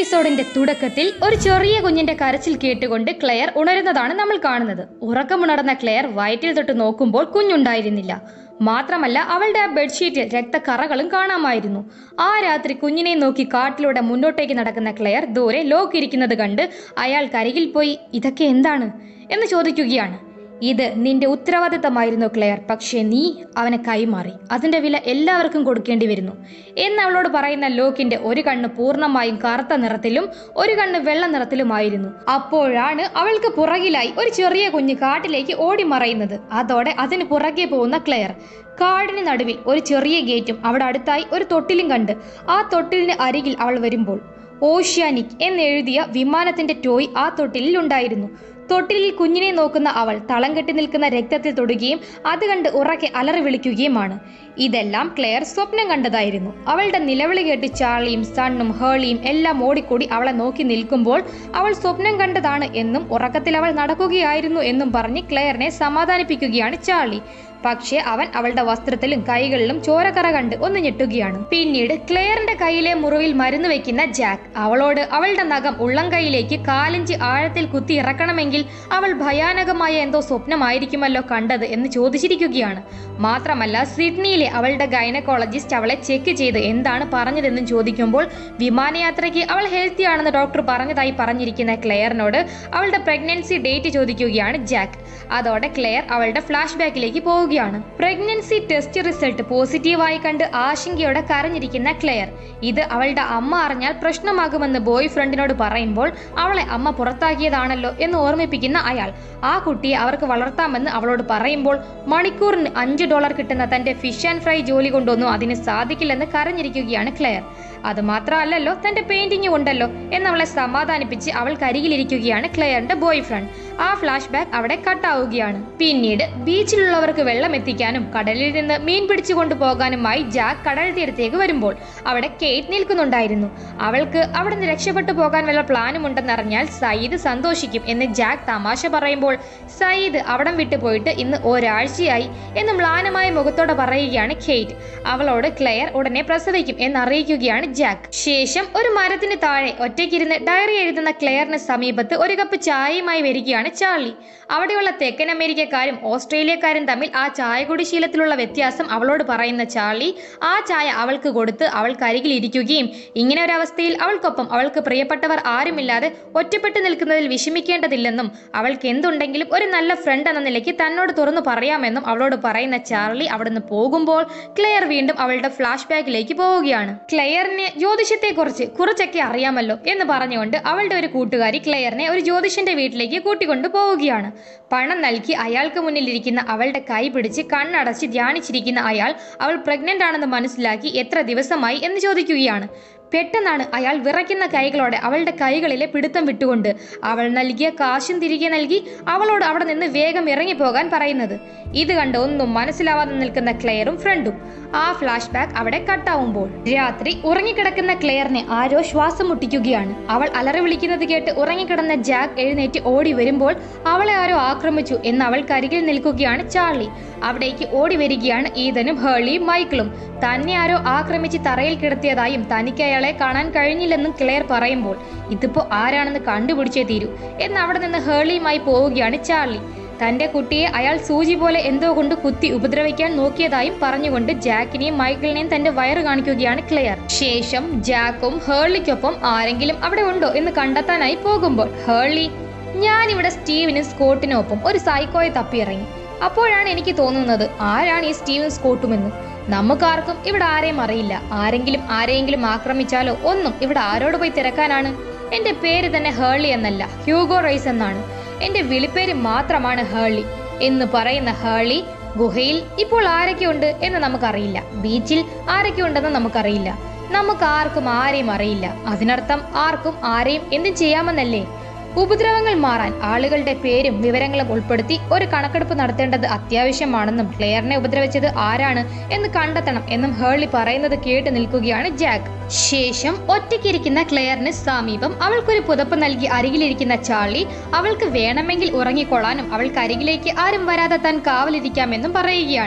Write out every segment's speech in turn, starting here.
എപ്പിസോഡിന്റെ തുടക്കത്തിൽ ഒരു ചെറിയ കുഞ്ഞിന്റെ കരച്ചിൽ കേട്ടുകൊണ്ട് ക്ലെയർ ഉണരുന്നതാണ് നമ്മൾ കാണുന്നത് ഉറക്കമുണർന്ന ക്ലെയർ വയറ്റിൽ തൊട്ട് നോക്കുമ്പോൾ കുഞ്ഞുണ്ടായിരുന്നില്ല മാത്രമല്ല അവളുടെ ആ ബെഡ്ഷീറ്റിൽ രക്തക്കറകളും കാണാമായിരുന്നു ആ രാത്രി കുഞ്ഞിനെ നോക്കി കാട്ടിലൂടെ മുന്നോട്ടേക്ക് നടക്കുന്ന ക്ലെയർ ദൂരെ ലോക്ക് ഇരിക്കുന്നത് കണ്ട് അയാൾ കരികിൽ പോയി ഇതൊക്കെ എന്താണ് എന്ന് ചോദിക്കുകയാണ് ഇത് നിന്റെ ഉത്തരവാദിത്തമായിരുന്നു ക്ലെയർ പക്ഷേ നീ അവനെ കൈമാറി അതിന്റെ വില എല്ലാവർക്കും കൊടുക്കേണ്ടി വരുന്നു എന്ന് അവളോട് പറയുന്ന ലോക്കിന്റെ ഒരു കണ്ണ് പൂർണ്ണമായും കറുത്ത നിറത്തിലും ഒരു കണ്ണ് വെള്ള നിറത്തിലുമായിരുന്നു അപ്പോഴാണ് അവൾക്ക് പുറകിലായി ഒരു ചെറിയ കുഞ്ഞ് കാട്ടിലേക്ക് ഓടി മറയുന്നത് അതോടെ അതിന് പുറകെ പോകുന്ന ക്ലെയർ കാടിന് നടുവിൽ ഒരു ചെറിയ ഗേറ്റും അവിടെ അടുത്തായി ഒരു തൊട്ടിലും കണ്ട് ആ തൊട്ടിലിന് അരികിൽ അവൾ വരുമ്പോൾ ഓഷ്യാനിക് എന്നെഴുതിയ വിമാനത്തിന്റെ ടോയ് ആ തൊട്ടിലിൽ ഉണ്ടായിരുന്നു തൊട്ടിലിൽ കുഞ്ഞിനെ നോക്കുന്ന അവൾ തളം കെട്ടി നിൽക്കുന്ന രക്തത്തിൽ തൊടുകയും അത് കണ്ട് ഉറക്കെ അലറി വിളിക്കുകയുമാണ് ഇതെല്ലാം ക്ലെയർ സ്വപ്നം കണ്ടതായിരുന്നു അവളുടെ നിലവിളി കേട്ട് ചാർലിയും സണ്ണും ഹേളിയും എല്ലാം ഓടിക്കൂടി അവളെ നോക്കി നിൽക്കുമ്പോൾ അവൾ സ്വപ്നം കണ്ടതാണ് എന്നും ഉറക്കത്തിൽ അവൾ നടക്കുകയായിരുന്നു എന്നും പറഞ്ഞ് ക്ലെയറിനെ സമാധാനിപ്പിക്കുകയാണ് ചാർലി പക്ഷേ അവൻ അവളുടെ വസ്ത്രത്തിലും കൈകളിലും ചോരക്കറ കണ്ട് ഒന്ന് ഞെട്ടുകയാണ് പിന്നീട് ക്ലെയറിന്റെ കയ്യിലെ മുറിവിൽ മരുന്ന് വെക്കുന്ന ജാക്ക് അവളോട് അവളുടെ നഖം ഉള്ളം കൈയിലേക്ക് കാലിഞ്ച് ആഴത്തിൽ കുത്തി ഇറക്കണമെങ്കിൽ അവൾ ഭയാനകമായ എന്തോ സ്വപ്നമായിരിക്കുമല്ലോ കണ്ടത് എന്ന് ചോദിച്ചിരിക്കുകയാണ് മാത്രമല്ല സിഡ്നിയിലെ അവളുടെ ഗൈനക്കോളജിസ്റ്റ് അവളെ ചെക്ക് ചെയ്ത് എന്താണ് പറഞ്ഞതെന്നും ചോദിക്കുമ്പോൾ വിമാനയാത്രയ്ക്ക് അവൾ ഹെൽത്തി ആണെന്ന് ഡോക്ടർ പറഞ്ഞതായി പറഞ്ഞിരിക്കുന്ന ക്ലെയറിനോട് അവളുടെ പ്രഗ്നൻസി ഡേറ്റ് ചോദിക്കുകയാണ് ജാക്ക് അതോടെ ക്ലെയർ അവളുടെ ഫ്ലാഷ് ബാക്കിലേക്ക് പോവുകയാണ് പ്രഗ്നൻസി ടെസ്റ്റ് റിസൾട്ട് പോസിറ്റീവായി കണ്ട് ആശങ്കയോടെ കരഞ്ഞിരിക്കുന്ന ക്ലെയർ ഇത് അവളുടെ അമ്മ അറിഞ്ഞാൽ പ്രശ്നമാകുമെന്ന് ബോയ് ഫ്രണ്ടിനോട് പറയുമ്പോൾ അവളെ അമ്മ പുറത്താക്കിയതാണല്ലോ എന്ന് ഓർമ്മിപ്പിക്കുന്ന അയാൾ ആ കുട്ടിയെ അവർക്ക് വളർത്താമെന്ന് അവളോട് പറയുമ്പോൾ മണിക്കൂറിന് അഞ്ച് ഡോളർ കിട്ടുന്ന തന്റെ ഫിഷ് ആൻഡ് ഫ്രൈ ജോലി കൊണ്ടൊന്നും അതിന് സാധിക്കില്ലെന്ന് കരഞ്ഞിരിക്കുകയാണ് ക്ലെയർ അത് മാത്രമല്ലല്ലോ തന്റെ പെയിന്റിംഗ് ഉണ്ടല്ലോ എന്നവളെ സമാധാനിപ്പിച്ച് അവൾ കരികിലിരിക്കുകയാണ് ക്ലെയറിന്റെ ബോയ് ഫ്രണ്ട് ആ ഫ്ലാഷ് ബാക്ക് അവിടെ കട്ടാവുകയാണ് പിന്നീട് ബീച്ചിലുള്ളവർക്ക് വെള്ളം എത്തിക്കാനും കടലിൽ നിന്ന് മീൻ പിടിച്ചു കൊണ്ടുപോകാനുമായി ജാക്ക് കടൽ തീരത്തേക്ക് വരുമ്പോൾ അവിടെ കേറ്റ് നിൽക്കുന്നുണ്ടായിരുന്നു അവൾക്ക് അവിടെ നിന്ന് രക്ഷപ്പെട്ടു പോകാൻ വല്ല പ്ലാനും ഉണ്ടെന്നറിഞ്ഞാൽ സയ്യിദ് സന്തോഷിക്കും എന്ന് ജാക്ക് തമാശ പറയുമ്പോൾ സയ്യിദ് അവിടം വിട്ടു പോയിട്ട് ഇന്ന് ഒരാഴ്ചയായി എന്ന് മ്ലാനമായ മുഖത്തോടെ പറയുകയാണ് കേറ്റ് അവളോട് ക്ലെയർ ഉടനെ പ്രസവിക്കും എന്നറിയിക്കുകയാണ് ജാക്ക് ശേഷം ഒരു മരത്തിന് താഴെ ഒറ്റയ്ക്കിരുന്ന് ഡയറി എഴുതുന്ന ക്ലെയറിന് സമീപത്ത് ഒരു കപ്പ് ചായയുമായി വരികയാണ് ചാർലി അവിടെയുള്ള തെക്കൻ അമേരിക്കക്കാരും ഓസ്ട്രേലിയക്കാരും തമ്മിൽ ആ ചായ കുടി ശീലത്തിലുള്ള വ്യത്യാസം അവളോട് പറയുന്ന ചാർലി ആ ചായ അവൾക്ക് കൊടുത്ത് അവൾക്കരികിൽ ഇരിക്കുകയും ഇങ്ങനെ ഒരു അവസ്ഥയിൽ അവൾക്കൊപ്പം അവൾക്ക് പ്രിയപ്പെട്ടവർ ആരുമില്ലാതെ ഒറ്റപ്പെട്ടു നിൽക്കുന്നതിൽ വിഷമിക്കേണ്ടതില്ലെന്നും അവൾക്ക് എന്തുണ്ടെങ്കിലും ഒരു നല്ല ഫ്രണ്ട് എന്ന നിലയ്ക്ക് തന്നോട് തുറന്നു പറയാമെന്നും അവളോട് പറയുന്ന ചാർലി അവിടുന്ന് പോകുമ്പോൾ ക്ലെയർ വീണ്ടും അവളുടെ ഫ്ലാഷ് ബാക്കിലേക്ക് പോവുകയാണ് ക്ലെയറിന് ജ്യോതിഷത്തെക്കുറിച്ച് കുറച്ചൊക്കെ അറിയാമല്ലോ എന്ന് പറഞ്ഞുകൊണ്ട് അവളുടെ ഒരു കൂട്ടുകാരി ക്ലെയറിനെ ഒരു ജ്യോതിഷന്റെ വീട്ടിലേക്ക് കൂട്ടിക്കൊണ്ടു പോവുകയാണ് പണം നൽകി അയാൾക്ക് മുന്നിലിരിക്കുന്ന അവളുടെ കൈ പിടിച്ച് കണ്ണടച്ച് ധ്യാനിച്ചിരിക്കുന്ന അയാൾ അവൾ പ്രഗ്നന്റ് ആണെന്ന് മനസ്സിലാക്കി എത്ര ദിവസമായി എന്ന് ചോദിക്കുകയാണ് പെട്ടെന്നാണ് അയാൾ വിറയ്ക്കുന്ന കൈകളോടെ അവളുടെ കൈകളിലെ പിടുത്തം വിട്ടുകൊണ്ട് അവൾ നൽകിയ കാശും തിരികെ നൽകി അവളോട് അവിടെ നിന്ന് വേഗം ഇറങ്ങിപ്പോകാൻ പറയുന്നത് ഇത് കണ്ട് ഒന്നും മനസ്സിലാവാതെ നിൽക്കുന്ന ക്ലെയറും ഫ്രണ്ടും ആ ഫ്ലാഷ് ബാക്ക് അവിടെ കട്ടാവുമ്പോൾ രാത്രി ഉറങ്ങിക്കിടക്കുന്ന ക്ലെയറിനെ ആരോ ശ്വാസം മുട്ടിക്കുകയാണ് അവൾ അലറി വിളിക്കുന്നത് കേട്ട് ഉറങ്ങിക്കിടന്ന ജാക്ക് എഴുന്നേറ്റ് ഓടി വരുമ്പോൾ അവളെ ആരോ ആക്രമിച്ചു എന്ന് അവൾ കരികിൽ നിൽക്കുകയാണ് ചാർലി അവിടേക്ക് ഓടി വരികയാണ് ഈതനും ഹേളിയും മൈക്കിളും തന്നെ ആരോ ആക്രമിച്ച് തറയിൽ കിടത്തിയതായും തനിക്ക് അയാളെ കാണാൻ കഴിഞ്ഞില്ലെന്നും ക്ലെയർ പറയുമ്പോൾ ഇതിപ്പോ ആരാണെന്ന് കണ്ടുപിടിച്ചേ തീരൂ എന്ന് അവിടെ നിന്ന് ഹേളിയുമായി പോവുകയാണ് ചാർലി തന്റെ കുട്ടിയെ അയാൾ സൂചി പോലെ എന്തോ കൊണ്ട് കുത്തി ഉപദ്രവിക്കാൻ നോക്കിയതായും പറഞ്ഞുകൊണ്ട് ജാക്കിനെയും മൈക്കിളിനെയും തന്റെ വയറ് കാണിക്കുകയാണ് ക്ലെയർ ശേഷം ജാക്കും ഹേർലിക്കൊപ്പം ആരെങ്കിലും അവിടെ ഉണ്ടോ എന്ന് കണ്ടെത്താനായി പോകുമ്പോൾ ഹേർലി ഞാനിവിടെ സ്റ്റീവിനും സ്കോട്ടിനും ഒപ്പം ഒരു സൈക്കോയെ തപ്പിയിറങ്ങി അപ്പോഴാണ് എനിക്ക് തോന്നുന്നത് ആരാണ് ഈ സ്റ്റീവൻ സ്കോട്ടുമെന്ന് നമുക്കാർക്കും ഇവിടെ ആരെയും അറിയില്ല ആരെങ്കിലും ആരെയെങ്കിലും ആക്രമിച്ചാലോ ഒന്നും ഇവിടെ ആരോട് പോയി തിരക്കാനാണ് എന്റെ പേര് തന്നെ ഹേർലി എന്നല്ല ഹ്യൂഗോ റൈസ് എന്നാണ് എന്റെ വിളിപ്പേര് മാത്രമാണ് ഹേർലി എന്ന് പറയുന്ന ഹേർലി ഗുഹയിൽ ഇപ്പോൾ ആരൊക്കെയുണ്ട് എന്ന് നമുക്കറിയില്ല ബീച്ചിൽ ആരൊക്കെയുണ്ടെന്ന് നമുക്കറിയില്ല നമുക്ക് ആർക്കും ആരെയും അറിയില്ല അതിനർത്ഥം ആർക്കും ആരെയും എന്തും ചെയ്യാമെന്നല്ലേ ഉപദ്രവങ്ങൾ മാറാൻ ആളുകളുടെ പേരും വിവരങ്ങളും ഉൾപ്പെടുത്തി ഒരു കണക്കെടുപ്പ് നടത്തേണ്ടത് അത്യാവശ്യമാണെന്നും ക്ലെയറിനെ ഉപദ്രവിച്ചത് ആരാണ് എന്ന് കണ്ടെത്തണം എന്നും ഹേർലി പറയുന്നത് കേട്ട് നിൽക്കുകയാണ് ജാക്ക് ശേഷം ഒറ്റയ്ക്കിരിക്കുന്ന ക്ലെയറിന് സമീപം അവൾക്കൊരു പുതപ്പ് നൽകി അരികിലിരിക്കുന്ന ചാർലി അവൾക്ക് വേണമെങ്കിൽ ഉറങ്ങിക്കൊള്ളാനും അവൾക്ക് അരികിലേക്ക് ആരും വരാതെ താൻ കാവലിരിക്കാമെന്നും പറയുകയാണ്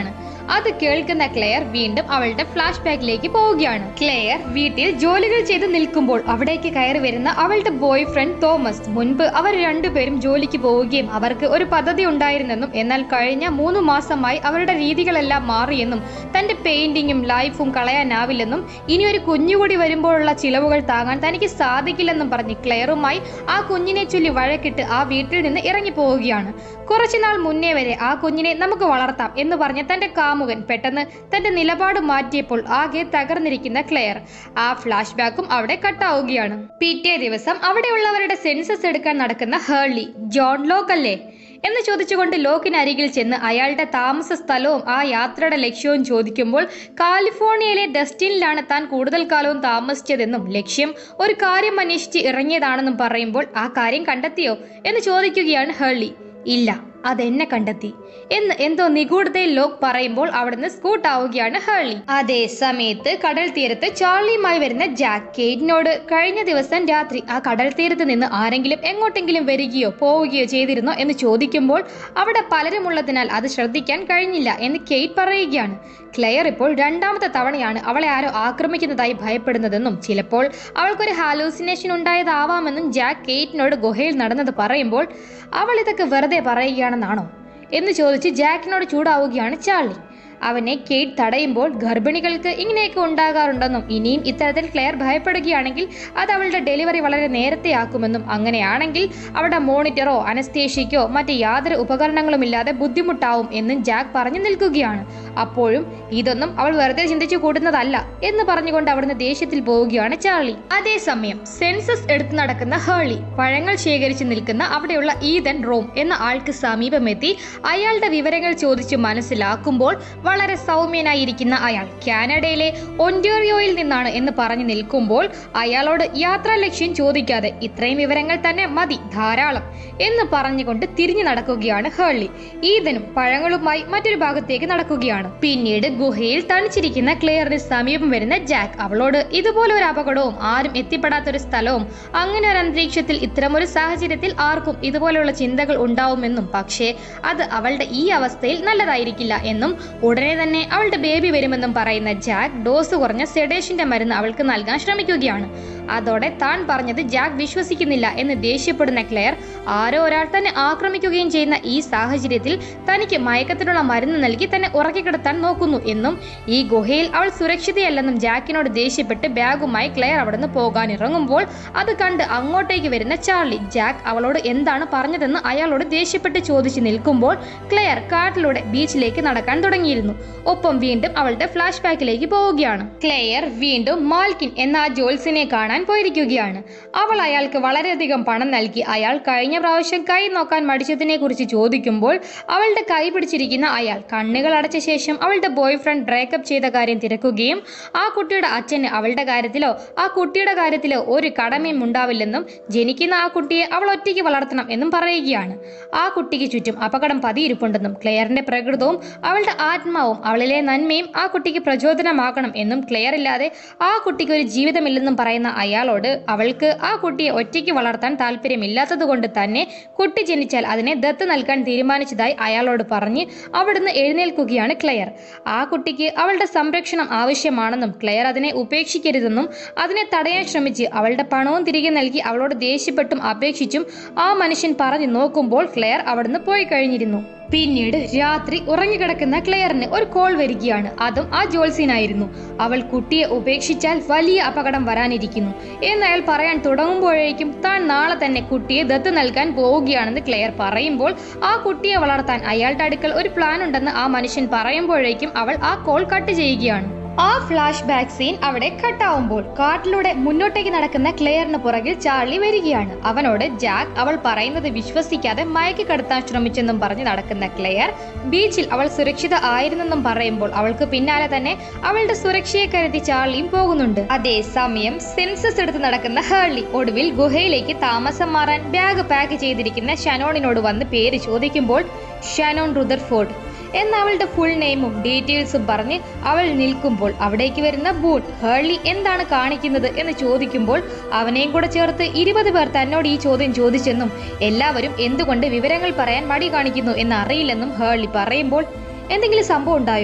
അത് കേൾക്കുന്ന ക്ലെയർ വീണ്ടും അവളുടെ ഫ്ലാഷ് ബാക്കിലേക്ക് പോവുകയാണ് ക്ലെയർ വീട്ടിൽ ജോലികൾ ചെയ്ത് നിൽക്കുമ്പോൾ അവിടേക്ക് കയറി വരുന്ന അവളുടെ ബോയ് ഫ്രണ്ട് തോമസ് മുൻപ് അവർ രണ്ടുപേരും ജോലിക്ക് പോവുകയും അവർക്ക് ഒരു പദ്ധതി ഉണ്ടായിരുന്നെന്നും എന്നാൽ കഴിഞ്ഞ മൂന്ന് മാസമായി അവരുടെ രീതികളെല്ലാം മാറിയെന്നും തന്റെ പെയിന്റിങ്ങും ലൈഫും കളയാനാവില്ലെന്നും ഇനി ഒരു കുഞ്ഞുകൂടി വരുമ്പോഴുള്ള ചിലവുകൾ താങ്ങാൻ തനിക്ക് സാധിക്കില്ലെന്നും പറഞ്ഞ് ക്ലെയറുമായി ആ കുഞ്ഞിനെ ചൊല്ലി വഴക്കിട്ട് ആ വീട്ടിൽ നിന്ന് ഇറങ്ങി പോവുകയാണ് കുറച്ചുനാൾ മുന്നേ വരെ ആ കുഞ്ഞിനെ നമുക്ക് വളർത്താം എന്ന് പറഞ്ഞ തന്റെ കാമുകൻ പെട്ടെന്ന് തന്റെ നിലപാട് മാറ്റിയപ്പോൾ ആകെ തകർന്നിരിക്കുന്ന ക്ലെയർ ആ ഫ്ലാഷ് ബാക്കും അവിടെ കട്ടാവുകയാണ് പിറ്റേ ദിവസം അവിടെയുള്ളവരുടെ സെൻസസ് എടുക്കാൻ നടക്കുന്ന ഹേർലി ജോൺ ലോക്ക് അല്ലേ എന്ന് ചോദിച്ചുകൊണ്ട് ലോക്കിനരികിൽ ചെന്ന് അയാളുടെ താമസ സ്ഥലവും ആ യാത്രയുടെ ലക്ഷ്യവും ചോദിക്കുമ്പോൾ കാലിഫോർണിയയിലെ ഡസ്റ്റിനിലാണ് താൻ കൂടുതൽ കാലവും താമസിച്ചതെന്നും ലക്ഷ്യം ഒരു കാര്യം അന്വേഷിച്ച് ഇറങ്ങിയതാണെന്നും പറയുമ്പോൾ ആ കാര്യം കണ്ടെത്തിയോ എന്ന് ചോദിക്കുകയാണ് ഹേർലി ഇല്ല അതെന്നെ കണ്ടെത്തി എന്ന് എന്തോ നിഗൂഢതയിൽ ലോക്ക് പറയുമ്പോൾ അവിടുന്ന് സ്കൂട്ട് ആവുകയാണ് ഹേർലി അതേ സമയത്ത് കടൽ തീരത്ത് ചാർലിയുമായി വരുന്ന ജാക്ക് കേറ്റിനോട് കഴിഞ്ഞ ദിവസം രാത്രി ആ കടൽ തീരത്ത് നിന്ന് ആരെങ്കിലും എങ്ങോട്ടെങ്കിലും വരികയോ പോവുകയോ ചെയ്തിരുന്നോ എന്ന് ചോദിക്കുമ്പോൾ അവിടെ പലരുമുള്ളതിനാൽ അത് ശ്രദ്ധിക്കാൻ കഴിഞ്ഞില്ല എന്ന് കെയ്റ്റ് പറയുകയാണ് ക്ലെയർ ഇപ്പോൾ രണ്ടാമത്തെ തവണയാണ് അവളെ ആരോ ആക്രമിക്കുന്നതായി ഭയപ്പെടുന്നതെന്നും ചിലപ്പോൾ അവൾക്കൊരു ഹാലൂസിനേഷൻ ഉണ്ടായതാവാമെന്നും ജാക്ക് കെയ്റ്റിനോട് ഗുഹയിൽ നടന്നത് പറയുമ്പോൾ അവൾ ഇതൊക്കെ വെറുതെ പറയുകയാണെന്നാണോ എന്ന് ചോദിച്ച് ജാക്കിനോട് ചൂടാവുകയാണ് ചാർലി അവനെ കേട്ട് തടയുമ്പോൾ ഗർഭിണികൾക്ക് ഇങ്ങനെയൊക്കെ ഉണ്ടാകാറുണ്ടെന്നും ഇനിയും ഇത്തരത്തിൽ ക്ലെയർ ഭയപ്പെടുകയാണെങ്കിൽ അത് അവളുടെ ഡെലിവറി വളരെ നേരത്തെ ആക്കുമെന്നും അങ്ങനെയാണെങ്കിൽ അവിടെ മോണിറ്ററോ അനസ്തേഷ്യക്കോ മറ്റ് യാതൊരു ഉപകരണങ്ങളും ഇല്ലാതെ ബുദ്ധിമുട്ടാവും എന്നും ജാക്ക് പറഞ്ഞു നിൽക്കുകയാണ് അപ്പോഴും ഇതൊന്നും അവൾ വെറുതെ ചിന്തിച്ചു കൂടുന്നതല്ല എന്ന് പറഞ്ഞുകൊണ്ട് അവിടുന്ന് ദേഷ്യത്തിൽ പോവുകയാണ് ചാർലി അതേസമയം സെൻസസ് എടുത്തു നടക്കുന്ന ഹേർലി പഴങ്ങൾ ശേഖരിച്ചു നിൽക്കുന്ന അവിടെയുള്ള ഈതൻ റോം എന്ന ആൾക്ക് സമീപമെത്തി അയാളുടെ വിവരങ്ങൾ ചോദിച്ചു മനസ്സിലാക്കുമ്പോൾ വളരെ സൗമ്യനായിരിക്കുന്ന അയാൾ കാനഡയിലെ ഒന്റോറിയോയിൽ നിന്നാണ് എന്ന് പറഞ്ഞു നിൽക്കുമ്പോൾ അയാളോട് യാത്രാ ലക്ഷ്യം ചോദിക്കാതെ ഇത്രയും വിവരങ്ങൾ തന്നെ മതി ധാരാളം എന്ന് പറഞ്ഞുകൊണ്ട് തിരിഞ്ഞു നടക്കുകയാണ് ഹേർലി ഈതനും പഴങ്ങളുമായി മറ്റൊരു ഭാഗത്തേക്ക് നടക്കുകയാണ് പിന്നീട് ഗുഹയിൽ തണിച്ചിരിക്കുന്ന ക്ലെയറിന് സമീപം വരുന്ന ജാക്ക് അവളോട് ഇതുപോലെ ഒരു അപകടവും ആരും എത്തിപ്പെടാത്ത ഒരു സ്ഥലവും അങ്ങനെ ഒരു അന്തരീക്ഷത്തിൽ ഇത്തരമൊരു സാഹചര്യത്തിൽ ആർക്കും ഇതുപോലെയുള്ള ചിന്തകൾ ഉണ്ടാവുമെന്നും പക്ഷേ അത് അവളുടെ ഈ അവസ്ഥയിൽ നല്ലതായിരിക്കില്ല എന്നും ഉടനെ തന്നെ അവളുടെ ബേബി വരുമെന്നും പറയുന്ന ജാക്ക് ഡോസ് കുറഞ്ഞ സെഡേഷന്റെ മരുന്ന് അവൾക്ക് നൽകാൻ ശ്രമിക്കുകയാണ് അതോടെ താൻ പറഞ്ഞത് ജാക്ക് വിശ്വസിക്കുന്നില്ല എന്ന് ദേഷ്യപ്പെടുന്ന ക്ലെയർ ആരോ ഒരാൾ തന്നെ ആക്രമിക്കുകയും ചെയ്യുന്ന ഈ സാഹചര്യത്തിൽ തനിക്ക് മയക്കത്തിനുള്ള മരുന്ന് നൽകി തന്നെ ഉറക്കിക്കിടത്താൻ നോക്കുന്നു എന്നും ഈ ഗുഹയിൽ അവൾ സുരക്ഷിതയല്ലെന്നും ജാക്കിനോട് ദേഷ്യപ്പെട്ട് ബാഗുമായി ക്ലെയർ അവിടുന്ന് പോകാൻ ഇറങ്ങുമ്പോൾ അത് കണ്ട് അങ്ങോട്ടേക്ക് വരുന്ന ചാർലി ജാക്ക് അവളോട് എന്താണ് പറഞ്ഞതെന്ന് അയാളോട് ദേഷ്യപ്പെട്ട് ചോദിച്ചു നിൽക്കുമ്പോൾ ക്ലെയർ കാട്ടിലൂടെ ബീച്ചിലേക്ക് നടക്കാൻ തുടങ്ങിയിരുന്നു ഒപ്പം വീണ്ടും അവളുടെ ഫ്ലാഷ് ബാക്കിലേക്ക് പോവുകയാണ് ക്ലെയർ വീണ്ടും മാൽക്കിൻ എന്ന ആ ജോൽസിനെ കാണാൻ പോയിരിക്കുകയാണ് അവൾ അയാൾക്ക് വളരെയധികം പണം നൽകി അയാൾ കഴിഞ്ഞ പ്രാവശ്യം കൈ നോക്കാൻ മടിച്ചതിനെ കുറിച്ച് ചോദിക്കുമ്പോൾ അവളുടെ കൈ പിടിച്ചിരിക്കുന്ന അയാൾ കണ്ണുകൾ അടച്ച ശേഷം അവളുടെ ബോയ് ഫ്രണ്ട് ബ്രേക്കപ്പ് ചെയ്ത കാര്യം തിരക്കുകയും ആ കുട്ടിയുടെ അച്ഛന് അവളുടെ കാര്യത്തിലോ ആ കുട്ടിയുടെ കാര്യത്തിലോ ഒരു കടമയും ഉണ്ടാവില്ലെന്നും ജനിക്കുന്ന ആ കുട്ടിയെ അവൾ ഒറ്റയ്ക്ക് വളർത്തണം എന്നും പറയുകയാണ് ആ കുട്ടിക്ക് ചുറ്റും അപകടം പതിയിരിപ്പുണ്ടെന്നും ക്ലെയറിന്റെ പ്രകൃതവും അവളുടെ ആത്മാവും അവളിലെ നന്മയും ആ കുട്ടിക്ക് പ്രചോദനമാകണം എന്നും ക്ലെയർ ഇല്ലാതെ ആ കുട്ടിക്ക് ഒരു ജീവിതമില്ലെന്നും പറയുന്ന അയാളോട് അവൾക്ക് ആ കുട്ടിയെ ഒറ്റയ്ക്ക് വളർത്താൻ താല്പര്യമില്ലാത്തത് കൊണ്ട് തന്നെ കുട്ടി ജനിച്ചാൽ അതിനെ ദത്ത് നൽകാൻ തീരുമാനിച്ചതായി അയാളോട് പറഞ്ഞ് അവിടുന്ന് എഴുന്നേൽക്കുകയാണ് ക്ലെയർ ആ കുട്ടിക്ക് അവളുടെ സംരക്ഷണം ആവശ്യമാണെന്നും ക്ലെയർ അതിനെ ഉപേക്ഷിക്കരുതെന്നും അതിനെ തടയാൻ ശ്രമിച്ച് അവളുടെ പണവും തിരികെ നൽകി അവളോട് ദേഷ്യപ്പെട്ടും അപേക്ഷിച്ചും ആ മനുഷ്യൻ പറഞ്ഞു നോക്കുമ്പോൾ ക്ലെയർ അവിടുന്ന് പോയി കഴിഞ്ഞിരുന്നു പിന്നീട് രാത്രി ഉറങ്ങിക്കിടക്കുന്ന ക്ലെയറിന് ഒരു കോൾ വരികയാണ് അതും ആ ജോൽസിനായിരുന്നു അവൾ കുട്ടിയെ ഉപേക്ഷിച്ചാൽ വലിയ അപകടം വരാനിരിക്കുന്നു എന്ന് അയാൾ പറയാൻ തുടങ്ങുമ്പോഴേക്കും താൻ നാളെ തന്നെ കുട്ടിയെ ദത്ത് നൽകാൻ പോവുകയാണെന്ന് ക്ലെയർ പറയുമ്പോൾ ആ കുട്ടിയെ വളർത്താൻ അയാളുടെ അടുക്കൽ ഒരു പ്ലാൻ ഉണ്ടെന്ന് ആ മനുഷ്യൻ പറയുമ്പോഴേക്കും അവൾ ആ കോൾ കട്ട് ചെയ്യുകയാണ് ആ ഫ്ലാഷ് ബാക്ക് സീൻ അവിടെ കട്ടാവുമ്പോൾ കാട്ടിലൂടെ മുന്നോട്ടേക്ക് നടക്കുന്ന ക്ലെയറിന് പുറകിൽ ചാർലി വരികയാണ് അവനോട് ജാക്ക് അവൾ പറയുന്നത് വിശ്വസിക്കാതെ മയക്കി കടത്താൻ ശ്രമിച്ചെന്നും പറഞ്ഞ് നടക്കുന്ന ക്ലെയർ ബീച്ചിൽ അവൾ സുരക്ഷിത ആയിരുന്നെന്നും പറയുമ്പോൾ അവൾക്ക് പിന്നാലെ തന്നെ അവളുടെ സുരക്ഷയെ കരുതി ചാർലിയും പോകുന്നുണ്ട് അതേസമയം സെൻസസ് എടുത്ത് നടക്കുന്ന ഹേർലി ഒടുവിൽ ഗുഹയിലേക്ക് താമസം മാറാൻ ബാഗ് പാക്ക് ചെയ്തിരിക്കുന്ന ഷനോണിനോട് വന്ന് പേര് ചോദിക്കുമ്പോൾ ഷനോൺ റുദർഫോർഡ് എന്ന അവളുടെ ഫുൾ നെയിമും ഡീറ്റെയിൽസും പറഞ്ഞ് അവൾ നിൽക്കുമ്പോൾ അവിടേക്ക് വരുന്ന ബൂൺ ഹേർലി എന്താണ് കാണിക്കുന്നത് എന്ന് ചോദിക്കുമ്പോൾ അവനെയും കൂടെ ചേർത്ത് ഇരുപത് പേർ തന്നോട് ഈ ചോദ്യം ചോദിച്ചെന്നും എല്ലാവരും എന്തുകൊണ്ട് വിവരങ്ങൾ പറയാൻ മടി കാണിക്കുന്നു എന്ന് അറിയില്ലെന്നും ഹേർലി പറയുമ്പോൾ എന്തെങ്കിലും സംഭവം ഉണ്ടായോ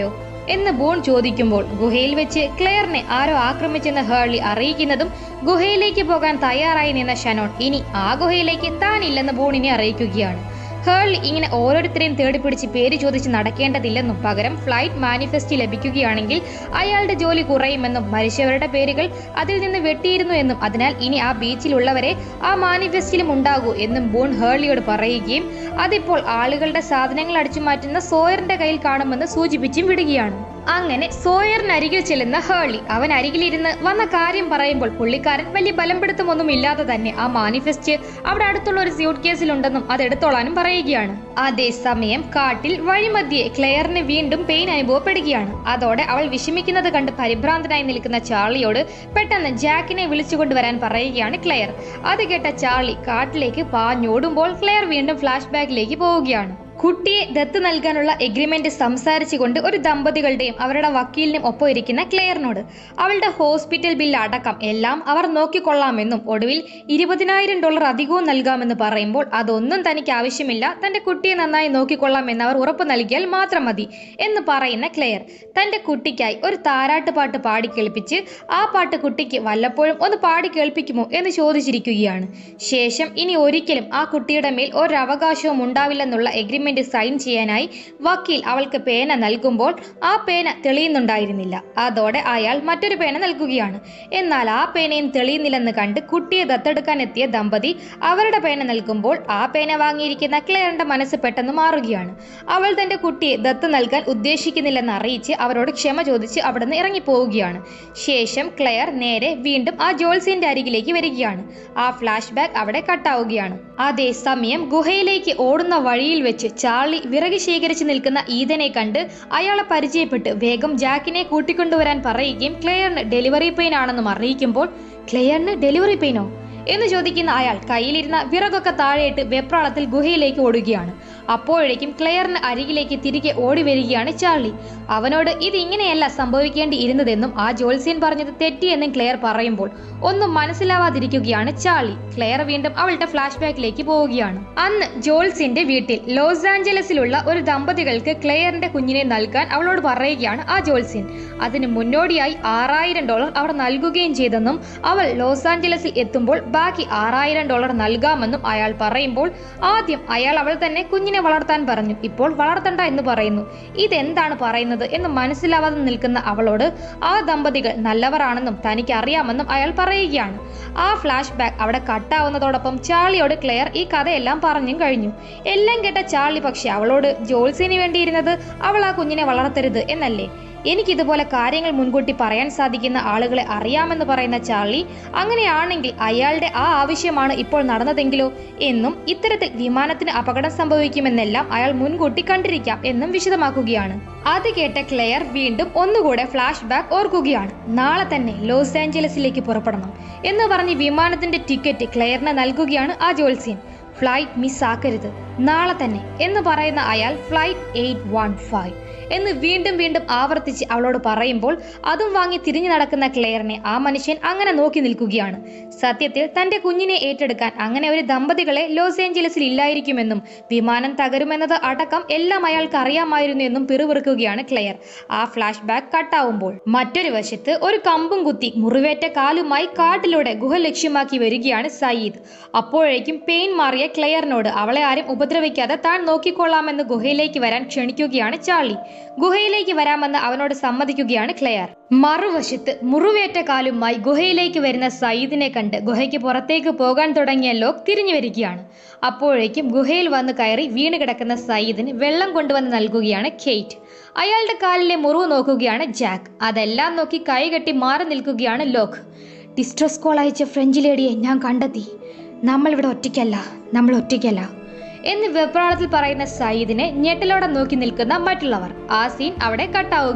എന്ന് ബോൺ ചോദിക്കുമ്പോൾ ഗുഹയിൽ വെച്ച് ക്ലെയറിനെ ആരോ ആക്രമിച്ചെന്ന് ഹേർലി അറിയിക്കുന്നതും ഗുഹയിലേക്ക് പോകാൻ തയ്യാറായി നിന്ന ഷനോൺ ഇനി ആ ഗുഹയിലേക്ക് താനില്ലെന്ന് ബോണിനെ അറിയിക്കുകയാണ് ഹേർലി ഇങ്ങനെ ഓരോരുത്തരെയും തേടിപ്പിടിച്ച് പേര് ചോദിച്ച് നടക്കേണ്ടതില്ലെന്നും പകരം ഫ്ലൈറ്റ് മാനിഫെസ്റ്റ് ലഭിക്കുകയാണെങ്കിൽ അയാളുടെ ജോലി കുറയുമെന്നും മരിച്ചവരുടെ പേരുകൾ അതിൽ നിന്ന് വെട്ടിയിരുന്നു എന്നും അതിനാൽ ഇനി ആ ബീച്ചിലുള്ളവരെ ആ മാനിഫെസ്റ്റിലും ഉണ്ടാകൂ എന്നും ബോൺ ഹേർലിയോട് പറയുകയും അതിപ്പോൾ ആളുകളുടെ സാധനങ്ങൾ അടിച്ചു മാറ്റുന്ന സോയറിന്റെ കയ്യിൽ കാണുമെന്ന് സൂചിപ്പിച്ചും വിടുകയാണ് അങ്ങനെ സോയറിനരികിൽ ചെല്ലുന്ന ഹേർലി അവൻ അരികിലിരുന്ന് വന്ന കാര്യം പറയുമ്പോൾ പുള്ളിക്കാരൻ വലിയ ബലംപിടുത്തമൊന്നും ഇല്ലാതെ തന്നെ ആ മാനിഫെസ്റ്റ് അവിടെ അടുത്തുള്ള ഒരു സ്യൂട്ട് കേസിലുണ്ടെന്നും അത് എടുത്തോളാനും പറയുകയാണ് അതേസമയം കാട്ടിൽ വഴിമധ്യേ ക്ലെയറിന് വീണ്ടും പെയിൻ അനുഭവപ്പെടുകയാണ് അതോടെ അവൾ വിഷമിക്കുന്നത് കണ്ട് പരിഭ്രാന്തനായി നിൽക്കുന്ന ചാർലിയോട് പെട്ടെന്ന് ജാക്കിനെ വിളിച്ചുകൊണ്ടുവരാൻ പറയുകയാണ് ക്ലെയർ അത് കേട്ട ചാർലി കാട്ടിലേക്ക് പാഞ്ഞോടുമ്പോൾ ക്ലെയർ വീണ്ടും ഫ്ലാഷ് ബാക്കിലേക്ക് പോവുകയാണ് കുട്ടിയെ ദത്ത് നൽകാനുള്ള എഗ്രിമെന്റ് സംസാരിച്ചുകൊണ്ട് ഒരു ദമ്പതികളുടെയും അവരുടെ വക്കീലിനും ഒപ്പം ഇരിക്കുന്ന ക്ലെയറിനോട് അവളുടെ ഹോസ്പിറ്റൽ ബില്ല് അടക്കം എല്ലാം അവർ നോക്കിക്കൊള്ളാമെന്നും ഒടുവിൽ ഇരുപതിനായിരം ഡോളർ അധികവും നൽകാമെന്ന് പറയുമ്പോൾ അതൊന്നും തനിക്ക് ആവശ്യമില്ല തന്റെ കുട്ടിയെ നന്നായി നോക്കിക്കൊള്ളാം എന്ന് അവർ ഉറപ്പ് നൽകിയാൽ മാത്രം മതി എന്ന് പറയുന്ന ക്ലെയർ തന്റെ കുട്ടിക്കായി ഒരു താരാട്ട് പാട്ട് പാടി കേൾപ്പിച്ച് ആ പാട്ട് കുട്ടിക്ക് വല്ലപ്പോഴും ഒന്ന് പാടി കേൾപ്പിക്കുമോ എന്ന് ചോദിച്ചിരിക്കുകയാണ് ശേഷം ഇനി ഒരിക്കലും ആ കുട്ടിയുടെ മേൽ ഒരവകാശവും ഉണ്ടാവില്ലെന്നുള്ള എഗ്രിമെന്റ് സൈൻ ചെയ്യാനായി വക്കീൽ അവൾക്ക് പേന നൽകുമ്പോൾ ആ പേന തെളിയുന്നുണ്ടായിരുന്നില്ല അതോടെ അയാൾ മറ്റൊരു പേന നൽകുകയാണ് എന്നാൽ ആ പേനയും തെളിയുന്നില്ലെന്ന് കണ്ട് കുട്ടിയെ ദത്തെടുക്കാൻ എത്തിയ ദമ്പതി അവരുടെ പേന നൽകുമ്പോൾ ആ പേന വാങ്ങിയിരിക്കുന്ന ക്ലെയറിന്റെ മനസ്സ് പെട്ടെന്ന് മാറുകയാണ് അവൾ തന്റെ കുട്ടിയെ ദത്ത് നൽകാൻ ഉദ്ദേശിക്കുന്നില്ലെന്ന് അറിയിച്ച് അവരോട് ക്ഷമ ചോദിച്ച് അവിടുന്ന് ഇറങ്ങിപ്പോവുകയാണ് ശേഷം ക്ലെയർ നേരെ വീണ്ടും ആ ജോൾസിന്റെ അരികിലേക്ക് വരികയാണ് ആ ഫ്ലാഷ് ബാക്ക് അവിടെ കട്ടാവുകയാണ് അതേസമയം ഗുഹയിലേക്ക് ഓടുന്ന വഴിയിൽ വെച്ച് ചാർലി വിറക് ശേഖരിച്ച് നിൽക്കുന്ന ഈതനെ കണ്ട് അയാളെ പരിചയപ്പെട്ട് വേഗം ജാക്കിനെ കൂട്ടിക്കൊണ്ടുവരാൻ പറയുകയും ക്ലെയറിന് ഡെലിവറി പെയിൻ ആണെന്നും അറിയിക്കുമ്പോൾ ക്ലെയറിന് ഡെലിവറി പെയിനോ എന്ന് ചോദിക്കുന്ന അയാൾ കയ്യിലിരുന്ന വിറകൊക്കെ താഴെയിട്ട് വെപ്രാളത്തിൽ ഗുഹയിലേക്ക് ഓടുകയാണ് അപ്പോഴേക്കും ക്ലെയറിന് അരികിലേക്ക് തിരികെ ഓടി വരികയാണ് ചാർലി അവനോട് ഇത് ഇങ്ങനെയല്ല സംഭവിക്കേണ്ടി ഇരുന്നതെന്നും ആ ജോത്സ്യൻ പറഞ്ഞത് തെറ്റിയെന്നും ക്ലെയർ പറയുമ്പോൾ ഒന്നും മനസ്സിലാവാതിരിക്കുകയാണ് ചാർലി ക്ലെയർ വീണ്ടും അവളുടെ ഫ്ലാഷ് ബാക്കിലേക്ക് പോവുകയാണ് അന്ന് ജോൾസിന്റെ വീട്ടിൽ ലോസ് ആഞ്ചലസിലുള്ള ഒരു ദമ്പതികൾക്ക് ക്ലെയറിന്റെ കുഞ്ഞിനെ നൽകാൻ അവളോട് പറയുകയാണ് ആ ജോൾസ്യൻ അതിന് മുന്നോടിയായി ആറായിരം ഡോളർ അവർ നൽകുകയും ചെയ്തെന്നും അവൾ ലോസ് ആഞ്ചലസിൽ എത്തുമ്പോൾ ബാക്കി ആറായിരം ഡോളർ നൽകാമെന്നും അയാൾ പറയുമ്പോൾ ആദ്യം അയാൾ അവൾ തന്നെ കുഞ്ഞിനെ വളർത്താൻ പറഞ്ഞു ഇപ്പോൾ വളർത്തണ്ട എന്ന് പറയുന്നു ഇതെന്താണ് പറയുന്നത് എന്ന് മനസ്സിലാവാതെ നിൽക്കുന്ന അവളോട് ആ ദമ്പതികൾ നല്ലവരാണെന്നും തനിക്ക് അറിയാമെന്നും അയാൾ പറയുകയാണ് ആ ഫ്ലാഷ് ബാക്ക് അവിടെ കട്ടാവുന്നതോടൊപ്പം ചാർലിയോട് ക്ലെയർ ഈ കഥയെല്ലാം പറഞ്ഞും കഴിഞ്ഞു എല്ലാം കേട്ട ചാർലി പക്ഷെ അവളോട് ജോൾസിന് വേണ്ടിയിരുന്നത് അവൾ ആ കുഞ്ഞിനെ വളർത്തരുത് എന്നല്ലേ എനിക്കിതുപോലെ കാര്യങ്ങൾ മുൻകൂട്ടി പറയാൻ സാധിക്കുന്ന ആളുകളെ അറിയാമെന്ന് പറയുന്ന ചാർലി അങ്ങനെയാണെങ്കിൽ അയാളുടെ ആ ആവശ്യമാണ് ഇപ്പോൾ നടന്നതെങ്കിലോ എന്നും ഇത്തരത്തിൽ വിമാനത്തിന് അപകടം സംഭവിക്കുമെന്നെല്ലാം അയാൾ മുൻകൂട്ടി കണ്ടിരിക്കാം എന്നും വിശദമാക്കുകയാണ് അത് കേട്ട ക്ലെയർ വീണ്ടും ഒന്നുകൂടെ ഫ്ലാഷ് ബാക്ക് ഓർക്കുകയാണ് നാളെ തന്നെ ലോസ് ആഞ്ചലസിലേക്ക് പുറപ്പെടണം എന്ന് പറഞ്ഞ് വിമാനത്തിന്റെ ടിക്കറ്റ് ക്ലെയറിന് നൽകുകയാണ് ആ ജോത്സ്യൻ ഫ്ലൈറ്റ് മിസ്സാക്കരുത് നാളെ തന്നെ എന്ന് പറയുന്ന അയാൾ ഫ്ലൈറ്റ് എയ്റ്റ് വൺ ഫൈവ് എന്ന് വീണ്ടും വീണ്ടും ആവർത്തിച്ച് അവളോട് പറയുമ്പോൾ അതും വാങ്ങി തിരിഞ്ഞു നടക്കുന്ന ക്ലെയറിനെ ആ മനുഷ്യൻ അങ്ങനെ നോക്കി നിൽക്കുകയാണ് സത്യത്തിൽ തന്റെ കുഞ്ഞിനെ ഏറ്റെടുക്കാൻ അങ്ങനെ ഒരു ദമ്പതികളെ ലോസ് ഏഞ്ചലസിൽ ഇല്ലായിരിക്കുമെന്നും വിമാനം തകരുമെന്നത് അടക്കം എല്ലാം അയാൾക്ക് അറിയാമായിരുന്നു എന്നും പിറുപിറുക്കുകയാണ് ക്ലെയർ ആ ഫ്ലാഷ് ബാക്ക് കട്ടാവുമ്പോൾ മറ്റൊരു വശത്ത് ഒരു കമ്പും കുത്തി മുറിവേറ്റ കാലുമായി കാട്ടിലൂടെ ഗുഹ ലക്ഷ്യമാക്കി വരികയാണ് സയ്യിദ് അപ്പോഴേക്കും പെയിൻ മാറിയ ക്ലെയറിനോട് അവളെ ആരും ഉപദ്രവിക്കാതെ താൻ നോക്കിക്കൊള്ളാമെന്ന് ഗുഹയിലേക്ക് വരാൻ ക്ഷണിക്കുകയാണ് ചാർലി ഗുഹയിലേക്ക് വരാമെന്ന് അവനോട് സമ്മതിക്കുകയാണ് ക്ലെയർ മറുവശത്ത് മുറിവേറ്റ കാലുമായി ഗുഹയിലേക്ക് വരുന്ന സയ്യിദിനെ കണ്ട് ഗുഹയ്ക്ക് പുറത്തേക്ക് പോകാൻ തുടങ്ങിയ ലോക് തിരിഞ്ഞു വരികയാണ് അപ്പോഴേക്കും ഗുഹയിൽ വന്ന് കയറി വീണ് കിടക്കുന്ന സയ്യിദിന് വെള്ളം കൊണ്ടുവന്ന് നൽകുകയാണ് കെയ്റ്റ് അയാളുടെ കാലിലെ മുറിവ് നോക്കുകയാണ് ജാക്ക് അതെല്ലാം നോക്കി കൈകെട്ടി മാറി നിൽക്കുകയാണ് ലോക്ക് ഡിസ്ട്രസ് കോൾ അയച്ച ഫ്രഞ്ച് ലേഡിയെ ഞാൻ കണ്ടെത്തി നമ്മളിവിടെ ഒറ്റയ്ക്കല്ല നമ്മൾ ഒറ്റയ്ക്കല്ല എന്ന് വെപ്രാളത്തിൽ പറയുന്ന സയ്യിദിനെ ഞെട്ടലോടെ നോക്കി നിൽക്കുന്ന മറ്റുള്ളവർ ആ സീൻ അവിടെ കട്ടാവുകയാണ്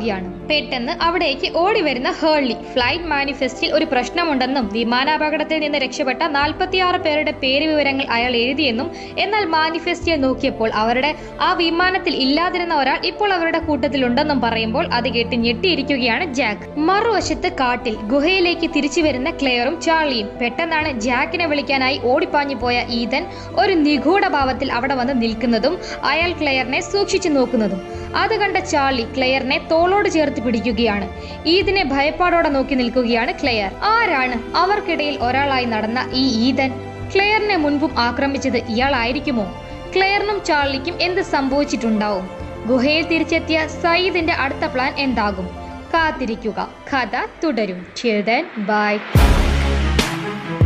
പെട്ടെന്ന് അവിടേക്ക് ഓടി വരുന്ന ഹേർലി ഫ്ലൈറ്റ് മാനിഫെസ്റ്റിൽ ഒരു പ്രശ്നമുണ്ടെന്നും വിമാനാപകടത്തിൽ നിന്ന് രക്ഷപ്പെട്ട നാൽപ്പത്തിയാറ് പേരുടെ പേര് വിവരങ്ങൾ അയാൾ എഴുതിയെന്നും എന്നാൽ മാനിഫെസ്റ്റിൽ നോക്കിയപ്പോൾ അവരുടെ ആ വിമാനത്തിൽ ഇല്ലാതിരുന്ന ഒരാൾ ഇപ്പോൾ അവരുടെ കൂട്ടത്തിലുണ്ടെന്നും പറയുമ്പോൾ അത് കേട്ട് ഞെട്ടിയിരിക്കുകയാണ് ജാക്ക് മറുവശത്ത് കാട്ടിൽ ഗുഹയിലേക്ക് തിരിച്ചു വരുന്ന ക്ലെയറും ചാർലിയും പെട്ടെന്നാണ് ജാക്കിനെ വിളിക്കാനായി ഓടിപ്പാഞ്ഞു പോയ ഈതൻ ഒരു നിഗൂഢ ഭാവത്തിൽ അവിടെ വന്ന് നിൽക്കുന്നതും അയാൾ ക്ലെയറിനെ സൂക്ഷിച്ചു നോക്കുന്നതും അത് കണ്ട ചാർലി ക്ലെയറിനെ തോളോട് ചേർത്ത് പിടിക്കുകയാണ് ഈദിനെ ഭയപ്പാടോടെ നോക്കി നിൽക്കുകയാണ് ക്ലെയർ ആരാണ് അവർക്കിടയിൽ ഒരാളായി നടന്ന ഈ ഈതൻ ക്ലെയറിനെ മുൻപും ആക്രമിച്ചത് ഇയാളായിരിക്കുമോ ക്ലെയറിനും ചാർലിക്കും എന്ത് സംഭവിച്ചിട്ടുണ്ടാവും ഗുഹയിൽ തിരിച്ചെത്തിയ സയ്യിദിന്റെ അടുത്ത പ്ലാൻ എന്താകും കാത്തിരിക്കുക കഥ തുടരും ചിൽഡ്രൻ ബൈ